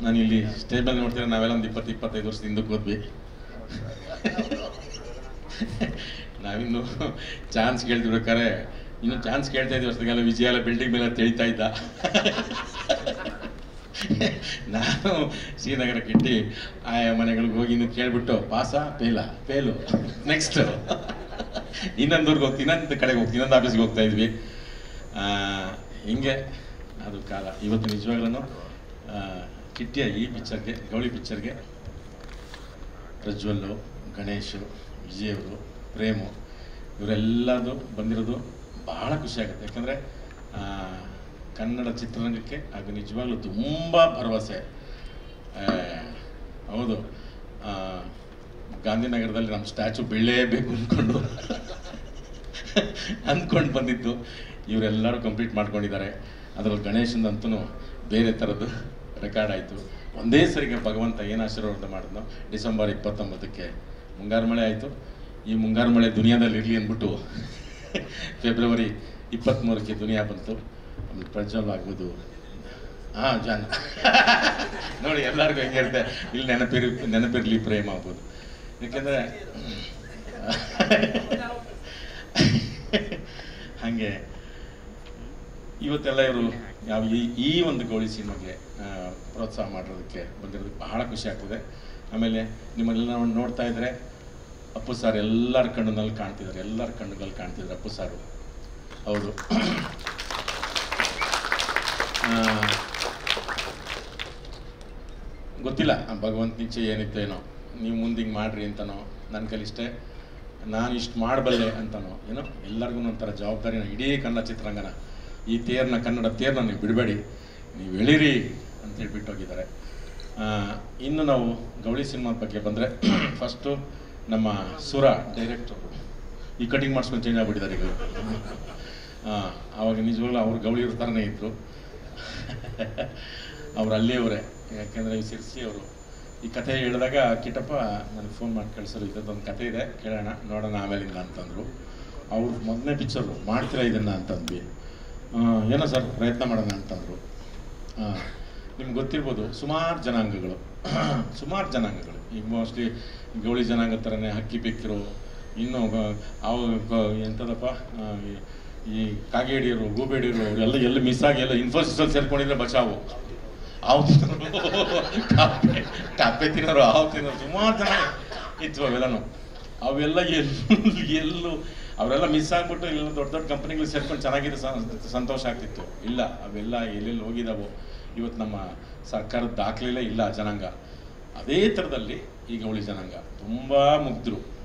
ನಾನು ಇಲ್ಲಿ ಸ್ಟೇಜ್ ಮೇಲೆ ನೋಡ್ತೀರ ನಾವೆಲ್ಲ ಒಂದು ಇಪ್ಪತ್ತು ಇಪ್ಪತ್ತೈದು ವರ್ಷದ ಹಿಂದಕ್ಕೆ ಹೋದ್ವಿ ನಾವಿನ್ನು ಚಾನ್ಸ್ ಕೇಳ್ತಿರ್ಬೇಕಾರೆ ಇನ್ನು ಚಾನ್ಸ್ ಕೇಳ್ತಾ ಇದ್ವಿ ವರ್ಷದಗೆಲ್ಲ ವಿಜಯ ಎಲ್ಲ ಬಿಲ್ಡಿಂಗ್ ಮೇಲೆ ತೆಳಿತಾ ಇದ್ದ ನಾನು ಶ್ರೀನಗರ ಕಿಟ್ಟಿ ಆಯಾ ಮನೆಗಳಿಗೆ ಹೋಗಿ ಇನ್ನು ಕೇಳ್ಬಿಟ್ಟು ಪಾಸ ಪೇಲ ಪೇಲು ನೆಕ್ಸ್ಟ್ ಇನ್ನೊಂದೂರ್ಗೆ ಹೋಗ್ತೀನಿ ಇನ್ನೊಂದು ಕಡೆಗೆ ಹೋಗ್ತೀನಿ ಇನ್ನೊಂದು ಆಫೀಸ್ಗೆ ಹೋಗ್ತಾ ಇದ್ವಿ ಆ, ಹಿಂಗೆ ಅದು ಕಾಲ ಇವತ್ತು ನಿಜವಾಗ್ಲೂ ಕಿಟ್ಟಿಯ ಈ ಪಿಕ್ಚರ್ಗೆ ಗೌಳಿ ಪಿಕ್ಚರ್ಗೆ ಪ್ರಜ್ವಲ್ಲು ಗಣೇಶು ವಿಜಯವರು ಪ್ರೇಮು ಇವರೆಲ್ಲದು ಬಂದಿರೋದು ಬಹಳ ಖುಷಿ ಆಗುತ್ತೆ ಯಾಕಂದರೆ ಕನ್ನಡ ಚಿತ್ರರಂಗಕ್ಕೆ ಅದು ನಿಜವಾಗ್ಲೂ ತುಂಬ ಭರವಸೆ ಆ, ಹೌದು ಆ, ಗಾಂಧಿನಗರದಲ್ಲಿ ನಮ್ಮ ಸ್ಟ್ಯಾಚು ಬೆಳೆಯಬೇಕು ಅಂದ್ಕೊಂಡು ಅಂದ್ಕೊಂಡು ಬಂದಿದ್ದು ಇವರೆಲ್ಲರೂ ಕಂಪ್ಲೀಟ್ ಮಾಡ್ಕೊಂಡಿದ್ದಾರೆ ಅದರಲ್ಲಿ ಗಣೇಶಂದಂತೂ ಬೇರೆ ಥರದ್ದು ರೆಕಾರ್ಡ್ ಆಯಿತು ಒಂದೇ ಸರಿಗೆ ಭಗವಂತ ಏನು ಆಶೀರ್ವಾದ ಮಾಡಿದ್ನೋ ಡಿಸೆಂಬರ್ ಇಪ್ಪತ್ತೊಂಬತ್ತಕ್ಕೆ ಮುಂಗಾರು ಮಳೆ ಆಯಿತು ಈ ಮುಂಗಾರು ಮಳೆ ದುನಿಯಾದಲ್ಲಿ ಇರಲಿ ಅಂದ್ಬಿಟ್ಟು ಫೆಬ್ರವರಿ ಇಪ್ಪತ್ತ್ಮೂರಕ್ಕೆ ದುನಿಯಾ ಬಂತು ಆಮೇಲೆ ಪ್ರಜ್ವಲ್ ಆಗ್ಬೋದು ಹಾಂ ಜಾನ್ ನೋಡಿ ಎಲ್ಲರಿಗೂ ಹೆಂಗಿರುತ್ತೆ ಇಲ್ಲಿ ನೆನಪಿರ್ ನೆನಪಿರಲಿ ಪ್ರೇಮ ಆಗ್ಬೋದು ಯಾಕೆಂದರೆ ಹಾಗೆ ಇವತ್ತೆಲ್ಲ ಇವರು ಯಾವ ಈ ಈ ಒಂದು ಗೌಳಿ ಸಿನಿಮಾಗೆ ಆ, ಪ್ರೋತ್ಸಾಹ ಮಾಡಿರೋದಕ್ಕೆ ಬಂದಿರೋದಕ್ಕೆ ಬಹಳ ಖುಷಿ ಆಗ್ತದೆ ಆಮೇಲೆ ನಿಮ್ಮನ್ನೆಲ್ಲ ನಾವು ನೋಡ್ತಾ ಇದ್ರೆ ಅಪ್ಪು ಸಾರ್ ಎಲ್ಲರ ಕಣ್ಣಿನಲ್ಲಿ ಕಾಣ್ತಿದ್ದಾರೆ ಎಲ್ಲರ ಕಣ್ಣುಗಳಲ್ಲಿ ಕಾಣ್ತಿದ್ದಾರೆ ಅಪ್ಪು ಸಾರು ಹೌದು ಆ, ಗೊತ್ತಿಲ್ಲ ಆ ಭಗವಂತ ನಿಚ್ಚೆ ಏನಿತ್ತು ಏನೋ ನೀವು ಮುಂದೆ ಹಿಂಗೆ ಮಾಡ್ರಿ ಅಂತನೋ ನನ್ನ ಕೈಲಿಷ್ಟೇ ನಾನು ಇಷ್ಟು ಮಾಡಬಲ್ಲೆ ಅಂತನೋ ಏನೋ ಎಲ್ಲರಿಗೂ ಒಂಥರ ಜವಾಬ್ದಾರಿನ ಇಡೀ ಕನ್ನಡ ಚಿತ್ರರಂಗನ ಈ ತೇರ್ನ ಕನ್ನಡ ತೇರ್ನ ನೀವು ಬಿಡಬೇಡಿ ನೀವು ಎಳಿರಿ ಅಂತ ಹೇಳ್ಬಿಟ್ಟು ಹೋಗಿದ್ದಾರೆ ಆ, ಇನ್ನು ನಾವು ಗೌಳಿ ಸಿನಿಮಾದ ಬಗ್ಗೆ ಬಂದರೆ ಫಸ್ಟು ನಮ್ಮ ಸುರ ಡೈರೆಕ್ಟ್ರು ಈ ಕಟಿಂಗ್ ಮಾಡಿಸ್ಕೊಂಡು ಚೇಂಜ್ ಆಗ್ಬಿಟ್ಟಿದ್ದಾರೆ ಈಗ ಆ, ಆವಾಗ ನಿಜವಾಗ್ಲೂ ಅವ್ರು ಗೌಳಿ ಇರ್ತಾರನೇ ಇದ್ದರು ಅವ್ರು ಅಲ್ಲಿಯವರೇ ಯಾಕೆಂದರೆ ಈ ಸಿರ್ಸಿ ಅವರು ಈ ಕಥೆ ಹೇಳಿದಾಗ ಕಿಟ್ಟಪ್ಪ ನನಗೆ ಫೋನ್ ಮಾಡಿ ಕಳಿಸೋರು ಇದೊಂದು ಕಥೆ ಇದೆ ಕೇಳೋಣ ನೋಡೋಣ ಆಮೇಲಿಂದ ಅಂತಂದರು ಅವ್ರು ಮೊದಲನೇ ಪಿಕ್ಚರು ಮಾಡ್ತೀರಾ ಇದನ್ನು ಅಂತಂದ್ವಿ ಆ, ಏನೋ ಸರ್ ಪ್ರಯತ್ನ ಮಾಡೋಣ ಅಂತಂದರು ನಿಮ್ಗೆ ಗೊತ್ತಿರ್ಬೋದು ಸುಮಾರು ಜನಾಂಗಗಳು ಸುಮಾರು ಜನಾಂಗಗಳು ಈಗ ಮೋಸ್ಟ್ಲಿ ಗೌಳಿ ಜನಾಂಗ ಥರನೇ ಹಕ್ಕಿ ಬೆಕ್ಕಿರು ಇನ್ನೂ ಗ- ಅವು ಗ- ಎಂಥದಪ್ಪ ಆ, ಈ- ಈ ಕಾಗೇಡಿಯರು ಗೂಬೇಡಿಯರು ಅವರೆಲ್ಲ ಎಲ್ಲಿ ಮಿಸ್ ಆಗಿ ಎಲ್ಲ ಇನ್ಫೋಸಿಸಲ್ಲಿ ಸೇರ್ಕೊಂಡಿದ್ರೆ ಬಚಾವು ಹಾವು ತಿನ್ನೋರು ಕಾಪೆ ಕಾಪೆ ತಿನ್ನೋರು ಹಾವು ತಿನ್ನೋರು ಸುಮಾರು ಜನ ಇತ್ತು ಅವೆಲ್ಲನು ಅವೆಲ್ಲ ಎಲ್ಲೂ ಎಲ್ಲೂ ಅವರೆಲ್ಲ ಮಿಸ್ ಆಗ್ಬಿಟ್ಟು ಇಲ್ಲ ದೊಡ್ಡ ದೊಡ್ಡ ಕಂಪ್ನಿಗಳು ಸೇರ್ಕೊಂಡು ಚೆನ್ನಾಗಿದೆ ಸ- ಸಂತೋಷ ಆಗ್ತಿತ್ತು ಇಲ್ಲ ಅವೆಲ್ಲ ಎಲ್ಲೆಲ್ಲಿ ಹೋಗಿದಾವೋ ಇವತ್ತು ನಮ್ಮ ಸರ್ಕಾರದ ದಾಖಲೆಲೇ ಇಲ್ಲ ಆ ಜನಾಂಗ ಅದೇ ಥರದಲ್ಲಿ ಈಗ ಉಳಿ ಜನಾಂಗ ತುಂಬ ಮುಗ್ಧರು